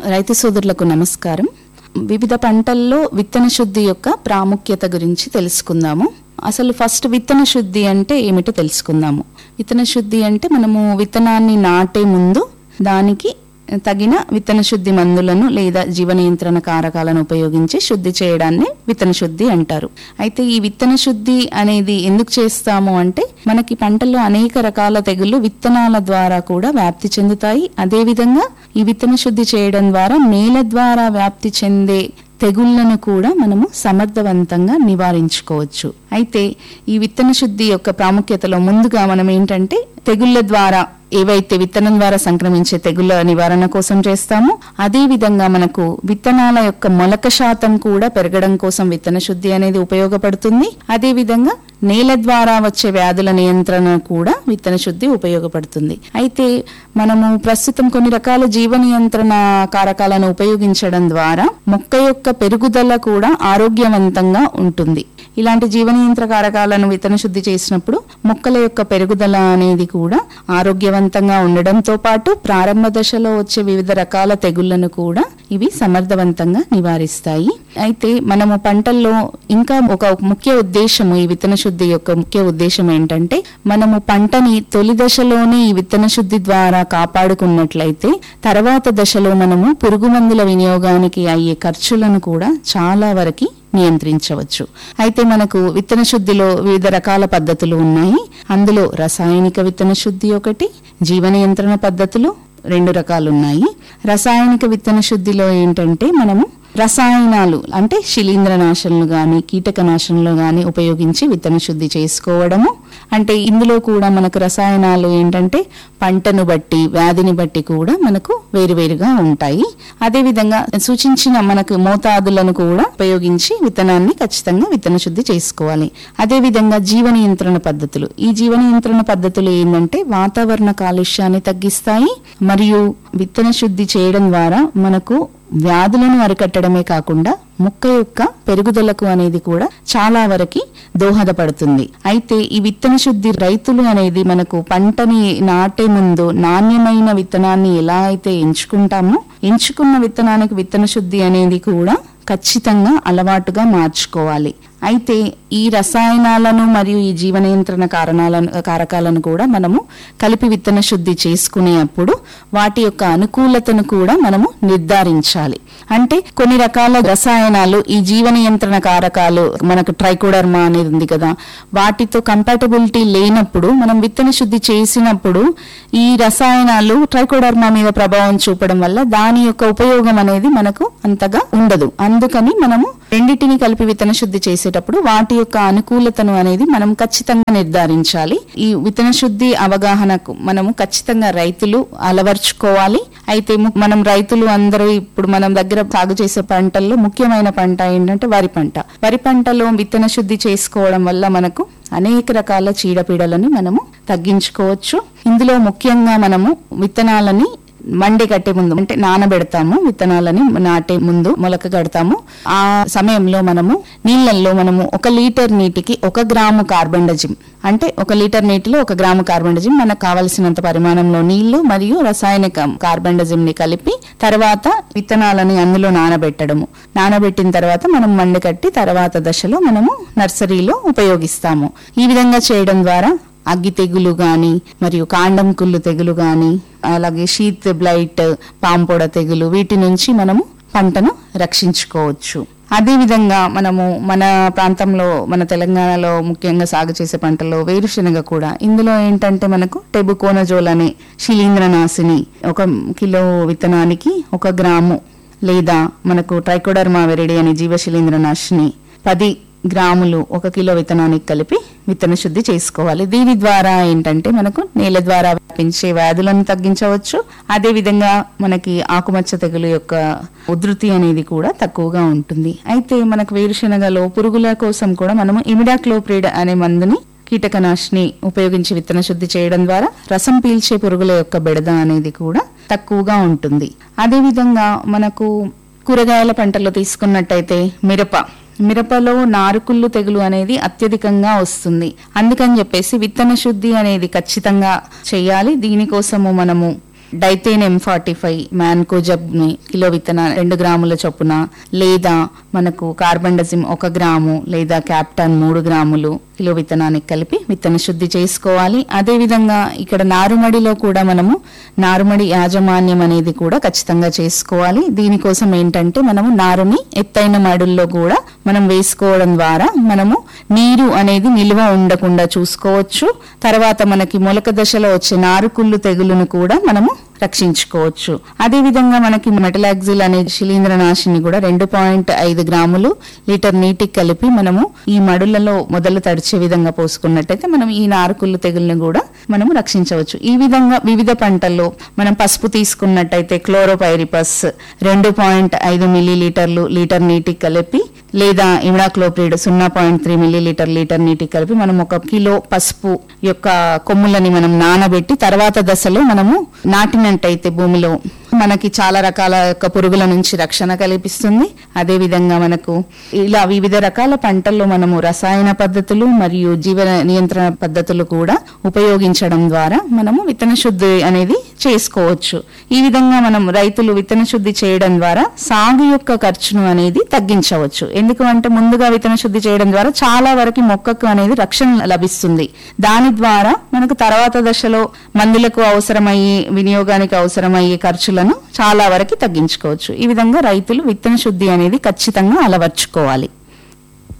రైతు సోదరులకు నమస్కారం వివిధ పంటల్లో విత్తన శుద్ధి యొక్క ప్రాముఖ్యత గురించి తెలుసుకుందాము అసలు ఫస్ట్ విత్తన శుద్ధి అంటే ఏమిటో తెలుసుకుందాము విత్తన శుద్ధి అంటే మనము విత్తనాన్ని నాటే ముందు దానికి తగిన విత్తన శుద్ధి మందులను లేదా జీవ నియంత్రణ కారకాలను ఉపయోగించి శుద్ధి చేయడాన్ని విత్తన శుద్ధి అంటారు అయితే ఈ విత్తన శుద్ధి అనేది ఎందుకు చేస్తాము అంటే మనకి పంటల్లో అనేక రకాల తెగుళ్లు విత్తనాల ద్వారా కూడా వ్యాప్తి చెందుతాయి అదేవిధంగా ఈ విత్తన శుద్ధి చేయడం ద్వారా నేల ద్వారా వ్యాప్తి చెందే తెగుళ్లను కూడా మనము సమర్థవంతంగా నివారించుకోవచ్చు అయితే ఈ విత్తన శుద్ధి యొక్క ప్రాముఖ్యతలో ముందుగా మనం ఏంటంటే తెగుళ్ల ద్వారా ఏవైతే విత్తనం ద్వారా సంక్రమించే తెగుళ్ల నివారణ కోసం చేస్తామో అదే విధంగా మనకు విత్తనాల యొక్క మొలక శాతం కూడా పెరగడం కోసం విత్తన శుద్ధి అనేది ఉపయోగపడుతుంది అదే విధంగా నేల ద్వారా వచ్చే వ్యాధుల నియంత్రణ కూడా విత్తన శుద్ధి ఉపయోగపడుతుంది అయితే మనము ప్రస్తుతం కొన్ని రకాల జీవ నియంత్రణ కారకాలను ఉపయోగించడం ద్వారా మొక్క యొక్క పెరుగుదల కూడా ఆరోగ్యవంతంగా ఉంటుంది ఇలాంటి జీవ నియంత్రణ కారకాలను విత్తన శుద్ధి చేసినప్పుడు మొక్కల యొక్క పెరుగుదల అనేది కూడా ఆరోగ్యవంతంగా ఉండడంతో పాటు ప్రారంభ దశలో వచ్చే వివిధ రకాల తెగుళ్లను కూడా ఇవి సమర్థవంతంగా నివారిస్తాయి అయితే మనము పంటల్లో ఇంకా ఒక ముఖ్య ఉద్దేశము ఈ విత్తన శుద్ధి యొక్క ముఖ్య ఉద్దేశం ఏంటంటే మనము పంటని తొలి దశలోనే ఈ విత్తన శుద్ధి ద్వారా కాపాడుకున్నట్లయితే తర్వాత దశలో మనము పురుగు మందుల వినియోగానికి అయ్యే ఖర్చులను కూడా చాలా వరకు నియంత్రించవచ్చు అయితే మనకు విత్తన శుద్ధిలో వివిధ రకాల పద్ధతులు ఉన్నాయి అందులో రసాయనిక విత్తన శుద్ధి ఒకటి జీవ నియంత్రణ పద్ధతులు రెండు రకాలు ఉన్నాయి రసాయనిక విత్తన శుద్ధిలో ఏంటంటే మనము రసాయనాలు అంటే శిలీంద్రనాశనలు గాని కీటకనాశనలు గాని ఉపయోగించి విత్తన శుద్ధి చేసుకోవడము అంటే ఇందులో కూడా మనకు రసాయనాలు ఏంటంటే పంటను బట్టి వ్యాధిని బట్టి కూడా మనకు వేరువేరుగా ఉంటాయి అదే విధంగా సూచించిన మనకు మోతాదులను కూడా ఉపయోగించి విత్తనాన్ని ఖచ్చితంగా విత్తన శుద్ధి చేసుకోవాలి అదే విధంగా జీవ నియంత్రణ పద్ధతులు ఈ జీవ నియంత్రణ పద్ధతులు ఏంటంటే వాతావరణ కాలుష్యాన్ని తగ్గిస్తాయి మరియు విత్తన శుద్ధి చేయడం ద్వారా మనకు వ్యాధులను అరికట్టడమే కాకుండా మొక్క యొక్క పెరుగుదలకు అనేది కూడా చాలా వరకు దోహదపడుతుంది అయితే ఈ విత్తన శుద్ధి రైతులు అనేది మనకు పంటని నాటే ముందు నాణ్యమైన విత్తనాన్ని ఎలా అయితే ఎంచుకుంటామో ఎంచుకున్న విత్తనానికి విత్తన శుద్ధి అనేది కూడా ఖచ్చితంగా అలవాటుగా మార్చుకోవాలి అయితే ఈ రసాయనాలను మరియు ఈ జీవ నియంత్రణ కారణాలను కారకాలను కూడా మనము కలిపి విత్తన శుద్ధి చేసుకునేటప్పుడు వాటి యొక్క అనుకూలతను కూడా మనము నిర్ధారించాలి అంటే కొన్ని రకాల రసాయనాలు ఈ జీవ నియంత్రణ కారకాలు మనకు ట్రైకోడర్మా అనేది ఉంది కదా వాటితో కంపాటబిలిటీ లేనప్పుడు మనం విత్తన శుద్ధి చేసినప్పుడు ఈ రసాయనాలు ట్రైకోడర్మా మీద ప్రభావం చూపడం వల్ల దాని యొక్క ఉపయోగం అనేది మనకు అంతగా ఉండదు అందుకని మనము రెండింటిని కలిపి విత్తన శుద్ధి చేసేటప్పుడు వాటి యొక్క అనుకూలతను అనేది మనం ఖచ్చితంగా నిర్ధారించాలి ఈ విత్తన శుద్ధి అవగాహనకు మనము ఖచ్చితంగా రైతులు అలవర్చుకోవాలి అయితే ము- మనం రైతులు అందరూ ఇప్పుడు మనం దగ్గర సాగు చేసే పంటల్లో ముఖ్యమైన పంట ఏంటంటే వరి పంట వరి పంటలో విత్తన శుద్ధి చేసుకోవడం వల్ల మనకు అనేక రకాల చీడపీడలని మనము తగ్గించుకోవచ్చు ఇందులో ముఖ్యంగా మనము విత్తనాలని మండి కట్టే ముందు అంటే నానబెడతాము విత్తనాలని నాటే ముందు మొలక కడతాము ఆ సమయంలో మనము నీళ్ళల్లో మనము ఒక లీటర్ నీటికి ఒక గ్రాము కార్బండజిమ్ అంటే ఒక లీటర్ నీటిలో ఒక గ్రాము కార్బండజిమ్ మనకు కావలసినంత పరిమాణంలో నీళ్లు మరియు రసాయనిక కార్బండజిమ్ ని కలిపి తర్వాత విత్తనాలని అందులో నానబెట్టడము నానబెట్టిన తర్వాత మనం మండి కట్టి తర్వాత దశలో మనము నర్సరీలో ఉపయోగిస్తాము ఈ విధంగా చేయడం ద్వారా అగ్గి తెగులు గాని మరియు కాండం కుళ్ళు తెగులు గాని అలాగే షీత్ బ్లైట్ పాంపొడ తెగులు వీటి నుంచి మనము పంటను రక్షించుకోవచ్చు అదే విధంగా మనము మన ప్రాంతంలో మన తెలంగాణలో ముఖ్యంగా సాగు చేసే పంటల్లో వేరుశనగ కూడా ఇందులో ఏంటంటే మనకు టెబుకోనజోల్ అనే శిలీంద్రనాశిని ఒక కిలో విత్తనానికి ఒక గ్రాము లేదా మనకు ట్రైకోడర్మా వెరిడి అనే జీవశిలీంద్రనాశిని పది గ్రాములు ఒక కిలో విత్తనానికి కలిపి విత్తన శుద్ధి చేసుకోవాలి దీని ద్వారా ఏంటంటే మనకు నేల ద్వారా వ్యాపించే వ్యాధులను తగ్గించవచ్చు అదే విధంగా మనకి ఆకుమచ్చ తెగులు యొక్క ఉధృతి అనేది కూడా తక్కువగా ఉంటుంది అయితే మనకు వేరుశనగలో పురుగుల కోసం కూడా మనము ఇమిడాక్లోప్రిడ్ అనే మందుని కీటకనాశిని ఉపయోగించి విత్తన శుద్ధి చేయడం ద్వారా రసం పీల్చే పురుగుల యొక్క బెడద అనేది కూడా తక్కువగా ఉంటుంది అదే విధంగా మనకు కూరగాయల పంటలో తీసుకున్నట్టయితే మిరప మిరపలో నారుకుళ్ళు తెగులు అనేది అత్యధికంగా వస్తుంది అందుకని చెప్పేసి విత్తన శుద్ధి అనేది ఖచ్చితంగా చేయాలి దీనికోసము మనము డైతేన్ ఎం ఫార్టీ ఫైవ్ మ్యాన్కోజబ్ని కిలో విత్తన రెండు గ్రాముల చొప్పున లేదా మనకు కార్బండజిమ్ ఒక గ్రాము లేదా క్యాప్టాన్ మూడు గ్రాములు కిలో విత్తనానికి కలిపి విత్తన శుద్ధి చేసుకోవాలి అదే విధంగా ఇక్కడ నారుమడిలో కూడా మనము నారుమడి యాజమాన్యం అనేది కూడా ఖచ్చితంగా చేసుకోవాలి దీనికోసం ఏంటంటే మనము నారుని ఎత్తైన మడుల్లో కూడా మనం వేసుకోవడం ద్వారా మనము నీరు అనేది నిల్వ ఉండకుండా చూసుకోవచ్చు తర్వాత మనకి మొలక దశలో వచ్చే నారుకుళ్ళు తెగులును కూడా మనము రక్షించుకోవచ్చు అదే విధంగా మనకి మెటలాక్సిల్ అనే శిలీంద్రనాశిని కూడా రెండు పాయింట్ ఐదు గ్రాములు లీటర్ నీటికి కలిపి మనము ఈ మడులలో మొదలు తడిచే విధంగా పోసుకున్నట్టయితే మనం ఈ నారుకుళ్ళు తెగుల్ని కూడా మనము రక్షించవచ్చు ఈ విధంగా వివిధ పంటల్లో మనం పసుపు తీసుకున్నట్టయితే క్లోరోపైరిపస్ రెండు పాయింట్ ఐదు మిల్లీ లీటర్లు లీటర్ నీటికి కలిపి లేదా ఇమిడాక్లోప్రిడ్ సున్నా point three millilitre litre నీటికి కలిపి మనం ఒక కిలో పసుపు యొక్క కొమ్ములని మనం నానబెట్టి తర్వాత దశలో మనము నాటినట్టయితే భూమిలో మనకి చాలా రకాల యొక్క పురుగుల నుంచి రక్షణ కల్పిస్తుంది అదే విధంగా మనకు ఇలా వివిధ రకాల పంటల్లో మనము రసాయన పద్ధతులు మరియు జీవ నియంత్రణ పద్ధతులు కూడా ఉపయోగించడం ద్వారా మనము విత్తన శుద్ధి అనేది చేసుకోవచ్చు ఈ విధంగా మనం రైతులు విత్తన శుద్ధి చేయడం ద్వారా సాగు యొక్క ఖర్చును అనేది తగ్గించవచ్చు ఎందుకంటే ముందుగా విత్తన శుద్ధి చేయడం ద్వారా చాలా వరకు మొక్కకు అనేది రక్షణ లభిస్తుంది దాని ద్వారా మనకు తర్వాత దశలో మందులకు అవసరమయ్యే వినియోగానికి అవసరమయ్యే ఖర్చులను చాలా వరకు తగ్గించుకోవచ్చు ఈ విధంగా రైతులు విత్తన శుద్ధి అనేది ఖచ్చితంగా అలవర్చుకోవాలి